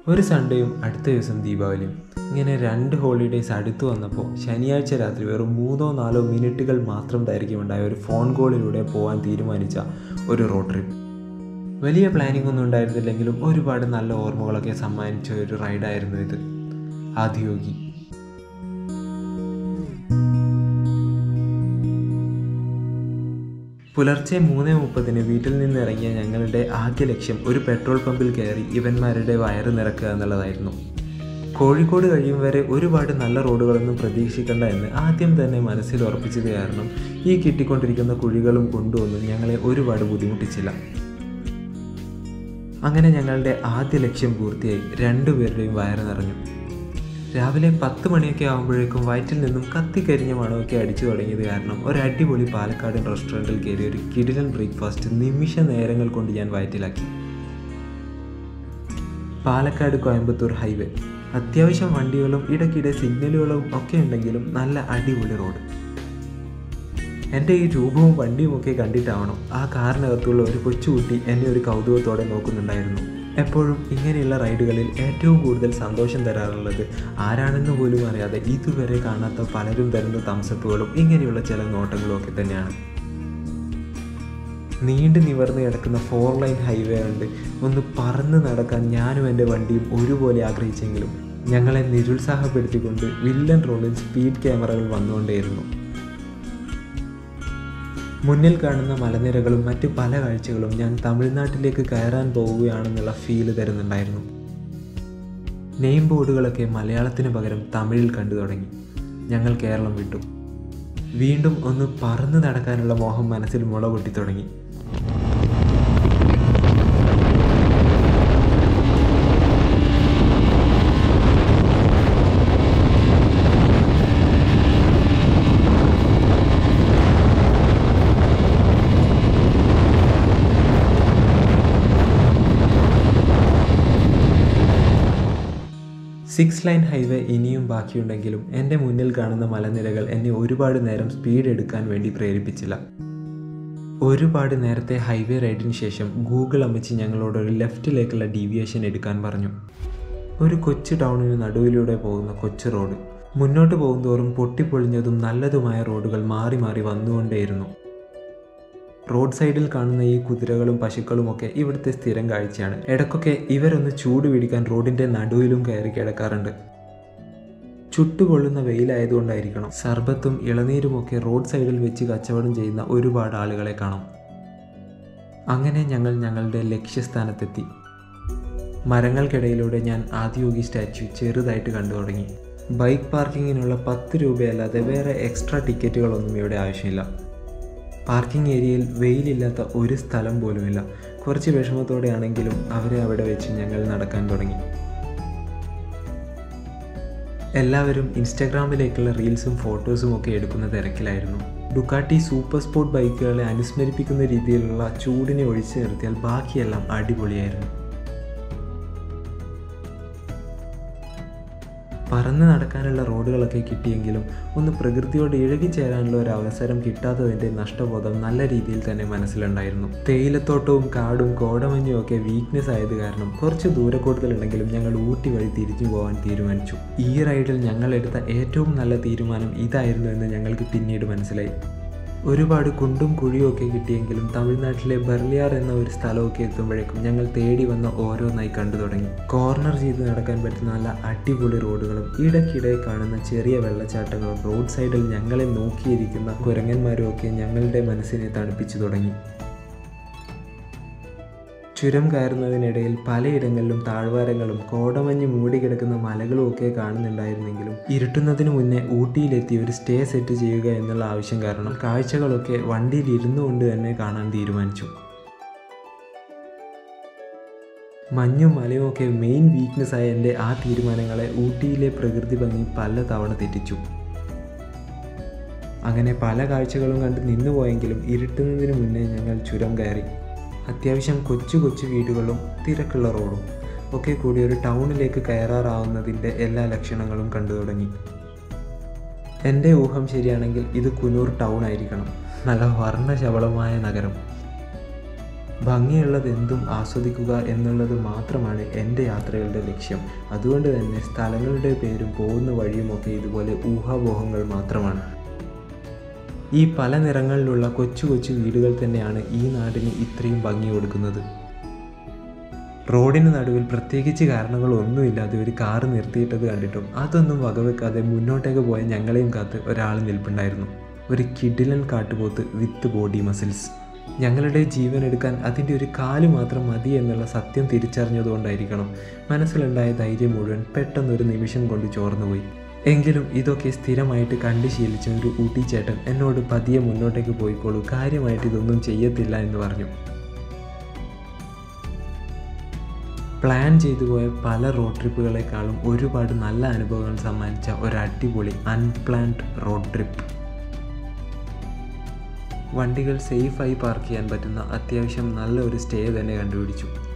ഒരു സൺഡേയും അടുത്ത ദിവസം ദീപാവലിയും ഇങ്ങനെ രണ്ട് ഹോളിഡേയ്സ് അടുത്തു വന്നപ്പോൾ ശനിയാഴ്ച രാത്രി വെറും മൂന്നോ നാലോ മിനിറ്റുകൾ മാത്രം ദൈർഘ്യമുണ്ടായ ഒരു ഫോൺ കോളിലൂടെ പോകാൻ തീരുമാനിച്ച ഒരു റോഡ് ട്രിപ്പ് വലിയ പ്ലാനിംഗ് ഒന്നും ഉണ്ടായിരുന്നില്ലെങ്കിലും ഒരുപാട് നല്ല ഓർമ്മകളൊക്കെ സമ്മാനിച്ച ഒരു റൈഡായിരുന്നു ഇത് ആദിയോഗി പുലർച്ചെ മൂന്ന് മുപ്പതിന് വീട്ടിൽ നിന്ന് ഇറങ്ങിയ ഞങ്ങളുടെ ആദ്യ ലക്ഷ്യം ഒരു പെട്രോൾ പമ്പിൽ കയറി ഇവന്മാരുടെ വയറ് നിറക്കുക എന്നുള്ളതായിരുന്നു കോഴിക്കോട് കഴിയും വരെ ഒരുപാട് നല്ല റോഡുകളൊന്നും പ്രതീക്ഷിക്കണ്ട എന്ന് ആദ്യം തന്നെ മനസ്സിൽ ഉറപ്പിച്ചത് കാരണം ഈ കിട്ടിക്കൊണ്ടിരിക്കുന്ന കുഴികളും കൊണ്ടുവന്നും ഞങ്ങളെ ഒരുപാട് ബുദ്ധിമുട്ടിച്ചില്ല അങ്ങനെ ഞങ്ങളുടെ ആദ്യ ലക്ഷ്യം പൂർത്തിയായി രണ്ടുപേരുടെയും വയറ് നിറഞ്ഞു രാവിലെ പത്ത് മണിയൊക്കെ ആകുമ്പോഴേക്കും വയറ്റിൽ നിന്നും കത്തിക്കരിഞ്ഞ മണമൊക്കെ അടിച്ചു തുടങ്ങിയത് കാരണം ഒരു അടിപൊളി പാലക്കാടൻ റെസ്റ്റോറൻറ്റിൽ കയറി ഒരു കിടിലൻ ബ്രേക്ക്ഫാസ്റ്റ് നിമിഷ നേരങ്ങൾ കൊണ്ട് ഞാൻ വയറ്റിലാക്കി പാലക്കാട് കോയമ്പത്തൂർ ഹൈവേ അത്യാവശ്യം വണ്ടികളും ഇടയ്ക്കിടെ സിഗ്നലുകളും ഒക്കെ ഉണ്ടെങ്കിലും നല്ല അടിപൊളി റോഡ് എൻ്റെ ഈ രൂപവും വണ്ടിയും ഒക്കെ കണ്ടിട്ടാവണം ആ കാറിനകത്തുള്ള ഒരു കൊച്ചുകുട്ടി എന്നെ ഒരു കൗതുകത്തോടെ നോക്കുന്നുണ്ടായിരുന്നു എപ്പോഴും ഇങ്ങനെയുള്ള റൈഡുകളിൽ ഏറ്റവും കൂടുതൽ സന്തോഷം തരാറുള്ളത് ആരാണെന്ന് പോലും അറിയാതെ ഇതുവരെ കാണാത്ത പലരും തരുന്ന തംസപ്പുകളും ഇങ്ങനെയുള്ള ചില നോട്ടങ്ങളും ഒക്കെ തന്നെയാണ് നീണ്ടു നിവർന്ന് കിടക്കുന്ന ഫോർ ലൈൻ ഹൈവേ ഉണ്ട് ഒന്ന് പറന്ന് നടക്കാൻ ഞാനും എൻ്റെ വണ്ടിയും ഒരുപോലെ ആഗ്രഹിച്ചെങ്കിലും ഞങ്ങളെ നിരുത്സാഹപ്പെടുത്തിക്കൊണ്ട് വില്ലൻ റോഡിൽ സ്പീഡ് ക്യാമറകൾ വന്നുകൊണ്ടേയിരുന്നു മുന്നിൽ കാണുന്ന മലനിരകളും മറ്റു പല കാഴ്ചകളും ഞാൻ തമിഴ്നാട്ടിലേക്ക് കയറാൻ പോവുകയാണെന്നുള്ള ഫീല് തരുന്നുണ്ടായിരുന്നു നെയിം ബോർഡുകളൊക്കെ മലയാളത്തിന് പകരം തമിഴിൽ കണ്ടു തുടങ്ങി ഞങ്ങൾ കേരളം വിട്ടു വീണ്ടും ഒന്ന് പറന്ന് നടക്കാനുള്ള മോഹം മനസ്സിൽ മുള പൊട്ടി തുടങ്ങി സിക്സ് ലൈൻ ഹൈവേ ഇനിയും ബാക്കിയുണ്ടെങ്കിലും എൻ്റെ മുന്നിൽ കാണുന്ന മലനിരകൾ എന്നെ ഒരുപാട് നേരം സ്പീഡ് എടുക്കാൻ വേണ്ടി പ്രേരിപ്പിച്ചില്ല ഒരുപാട് നേരത്തെ ഹൈവേ റൈഡിന് ശേഷം ഗൂഗിൾ അമ്മച്ചി ഞങ്ങളോട് ഒരു ലെഫ്റ്റിലേക്കുള്ള ഡീവിയേഷൻ എടുക്കാൻ പറഞ്ഞു ഒരു കൊച്ചു ടൗണിന് നടുവിലൂടെ പോകുന്ന കൊച്ചു റോഡ് മുന്നോട്ട് പോകുന്തോറും പൊട്ടിപ്പൊളിഞ്ഞതും നല്ലതുമായ റോഡുകൾ മാറി മാറി വന്നുകൊണ്ടേയിരുന്നു റോഡ് സൈഡിൽ കാണുന്ന ഈ കുതിരകളും പശുക്കളും ഒക്കെ ഇവിടുത്തെ സ്ഥിരം കാഴ്ചയാണ് ഇടയ്ക്കൊക്കെ ഇവരൊന്ന് ചൂട് പിടിക്കാൻ റോഡിന്റെ നടുവിലും കയറി കിടക്കാറുണ്ട് ചുട്ടുപൊള്ളുന്ന വെയിലായതുകൊണ്ടായിരിക്കണം സർബത്തും ഇളനീരുമൊക്കെ റോഡ് സൈഡിൽ വെച്ച് കച്ചവടം ചെയ്യുന്ന ഒരുപാട് ആളുകളെ കാണാം അങ്ങനെ ഞങ്ങൾ ഞങ്ങളുടെ ലക്ഷ്യസ്ഥാനത്തെത്തി മരങ്ങൾക്കിടയിലൂടെ ഞാൻ ആദിയോഗി സ്റ്റാച്യു ചെറുതായിട്ട് കണ്ടു തുടങ്ങി ബൈക്ക് പാർക്കിങ്ങിനുള്ള പത്ത് രൂപയല്ലാതെ വേറെ എക്സ്ട്രാ ടിക്കറ്റുകളൊന്നും ഇവിടെ ആവശ്യമില്ല പാർക്കിംഗ് ഏരിയയിൽ വെയിലില്ലാത്ത ഒരു സ്ഥലം പോലുമില്ല കുറച്ച് വിഷമത്തോടെയാണെങ്കിലും അവരെ അവിടെ വെച്ച് ഞങ്ങൾ നടക്കാൻ തുടങ്ങി എല്ലാവരും ഇൻസ്റ്റാഗ്രാമിലേക്കുള്ള റീൽസും ഫോട്ടോസും ഒക്കെ എടുക്കുന്ന തിരക്കിലായിരുന്നു ഡുക്കാട്ടി സൂപ്പർ സ്പോർട്ട് ബൈക്കുകളെ അനുസ്മരിപ്പിക്കുന്ന രീതിയിലുള്ള ചൂടിനെ ഒഴിച്ചു നിർത്തിയാൽ ബാക്കിയെല്ലാം അടിപൊളിയായിരുന്നു പറന്ന് നടക്കാനുള്ള റോഡുകളൊക്കെ കിട്ടിയെങ്കിലും ഒന്ന് പ്രകൃതിയോട് ഇഴകിച്ചേരാനുള്ള ഒരു അവസരം കിട്ടാത്തതിൻ്റെ നഷ്ടബോധം നല്ല രീതിയിൽ തന്നെ മനസ്സിലുണ്ടായിരുന്നു തേയിലത്തോട്ടവും കാടും കോടമഞ്ഞും ഒക്കെ വീക്ക്നെസ് ആയത് കാരണം കുറച്ച് ദൂരെ കൂടുതലുണ്ടെങ്കിലും ഞങ്ങൾ ഊട്ടി വഴി തിരിച്ചു പോകാൻ തീരുമാനിച്ചു ഈ റൈഡിൽ ഞങ്ങൾ എടുത്ത ഏറ്റവും നല്ല തീരുമാനം ഇതായിരുന്നു എന്ന് ഞങ്ങൾക്ക് പിന്നീട് മനസ്സിലായി ഒരുപാട് കുണ്ടും കുഴിയും ഒക്കെ കിട്ടിയെങ്കിലും തമിഴ്നാട്ടിലെ ബർലിയാർ എന്ന ഒരു സ്ഥലമൊക്കെ എത്തുമ്പോഴേക്കും ഞങ്ങൾ തേടി വന്ന ഓരോന്നായി കണ്ടു തുടങ്ങി കോർണർ ചെയ്ത് നടക്കാൻ പറ്റുന്ന നല്ല അടിപൊളി റോഡുകളും ഇടയ്ക്കിടെ കാണുന്ന ചെറിയ വെള്ളച്ചാട്ടങ്ങളും റോഡ് സൈഡിൽ ഞങ്ങളെ നോക്കിയിരിക്കുന്ന കുരങ്ങന്മാരും ഒക്കെ ഞങ്ങളുടെ മനസ്സിനെ തണുപ്പിച്ചു തുടങ്ങി ചുരം കയറുന്നതിനിടയിൽ പലയിടങ്ങളിലും താഴ്വാരങ്ങളും കോടമഞ്ഞ് മൂടിക്കിടക്കുന്ന മലകളും ഒക്കെ കാണുന്നുണ്ടായിരുന്നെങ്കിലും ഇരുട്ടുന്നതിന് മുന്നേ ഊട്ടിയിലെത്തി ഒരു സ്റ്റേ സെറ്റ് ചെയ്യുക എന്നുള്ള ആവശ്യം കാരണം കാഴ്ചകളൊക്കെ വണ്ടിയിൽ ഇരുന്നു കൊണ്ട് തന്നെ കാണാൻ തീരുമാനിച്ചു മഞ്ഞും മലയും ഒക്കെ മെയിൻ വീക്ക്നെസ് ആയ എൻ്റെ ആ തീരുമാനങ്ങളെ ഊട്ടിയിലെ പ്രകൃതി ഭംഗി പല തവണ തെറ്റിച്ചു അങ്ങനെ പല കാഴ്ചകളും കണ്ട് നിന്നുപോയെങ്കിലും ഇരുട്ടുന്നതിന് മുന്നേ ഞങ്ങൾ ചുരം കയറി അത്യാവശ്യം കൊച്ചു കൊച്ചു വീടുകളും തിരക്കുള്ള റോഡും ഒക്കെ കൂടി ഒരു ടൗണിലേക്ക് കയറാറാവുന്നതിൻ്റെ എല്ലാ ലക്ഷണങ്ങളും കണ്ടു തുടങ്ങി എൻ്റെ ഊഹം ശരിയാണെങ്കിൽ ഇത് കുനൂർ ടൗൺ ആയിരിക്കണം നല്ല വർണ്ണശബളമായ നഗരം ഭംഗിയുള്ളത് എന്തും ആസ്വദിക്കുക എന്നുള്ളത് മാത്രമാണ് എൻ്റെ യാത്രകളുടെ ലക്ഷ്യം അതുകൊണ്ട് തന്നെ സ്ഥലങ്ങളുടെ പേരും പോകുന്ന വഴിയുമൊക്കെ ഇതുപോലെ ഊഹാപോഹങ്ങൾ മാത്രമാണ് ഈ പല നിറങ്ങളിലുള്ള കൊച്ചു കൊച്ചു വീടുകൾ തന്നെയാണ് ഈ നാടിന് ഇത്രയും ഭംഗി കൊടുക്കുന്നത് റോഡിന് നടുവിൽ പ്രത്യേകിച്ച് കാരണങ്ങളൊന്നുമില്ലാതെ ഒരു കാറ് നിർത്തിയിട്ടത് കണ്ടിട്ടും അതൊന്നും വകവെക്കാതെ മുന്നോട്ടേക്ക് പോയ ഞങ്ങളെയും കാത്ത് ഒരാൾ നിൽപ്പുണ്ടായിരുന്നു ഒരു കിഡിലൻ കാട്ടുപോത്ത് വിത്ത് ബോഡി മസിൽസ് ഞങ്ങളുടെ ജീവൻ എടുക്കാൻ അതിൻ്റെ ഒരു കാല് മാത്രം മതി എന്നുള്ള സത്യം തിരിച്ചറിഞ്ഞതുകൊണ്ടായിരിക്കണം മനസ്സിലുണ്ടായ ധൈര്യം മുഴുവൻ പെട്ടെന്നൊരു നിമിഷം കൊണ്ട് ചോർന്നുപോയി എങ്കിലും ഇതൊക്കെ സ്ഥിരമായിട്ട് കണ്ടു ശീലിച്ച ഒരു ഊട്ടി ചേട്ടൻ എന്നോട് പതിയെ മുന്നോട്ടേക്ക് പോയിക്കോളൂ കാര്യമായിട്ട് ഇതൊന്നും ചെയ്യത്തില്ല എന്ന് പറഞ്ഞു പ്ലാൻ ചെയ്തു പോയ പല റോഡ് ട്രിപ്പുകളെക്കാളും ഒരുപാട് നല്ല അനുഭവങ്ങൾ സമ്മാനിച്ച ഒരു അടിപൊളി അൺപ്ലാൻഡ് റോഡ് ട്രിപ്പ് വണ്ടികൾ സേഫായി പാർക്ക് ചെയ്യാൻ പറ്റുന്ന അത്യാവശ്യം നല്ല ഒരു സ്റ്റേ തന്നെ കണ്ടുപിടിച്ചു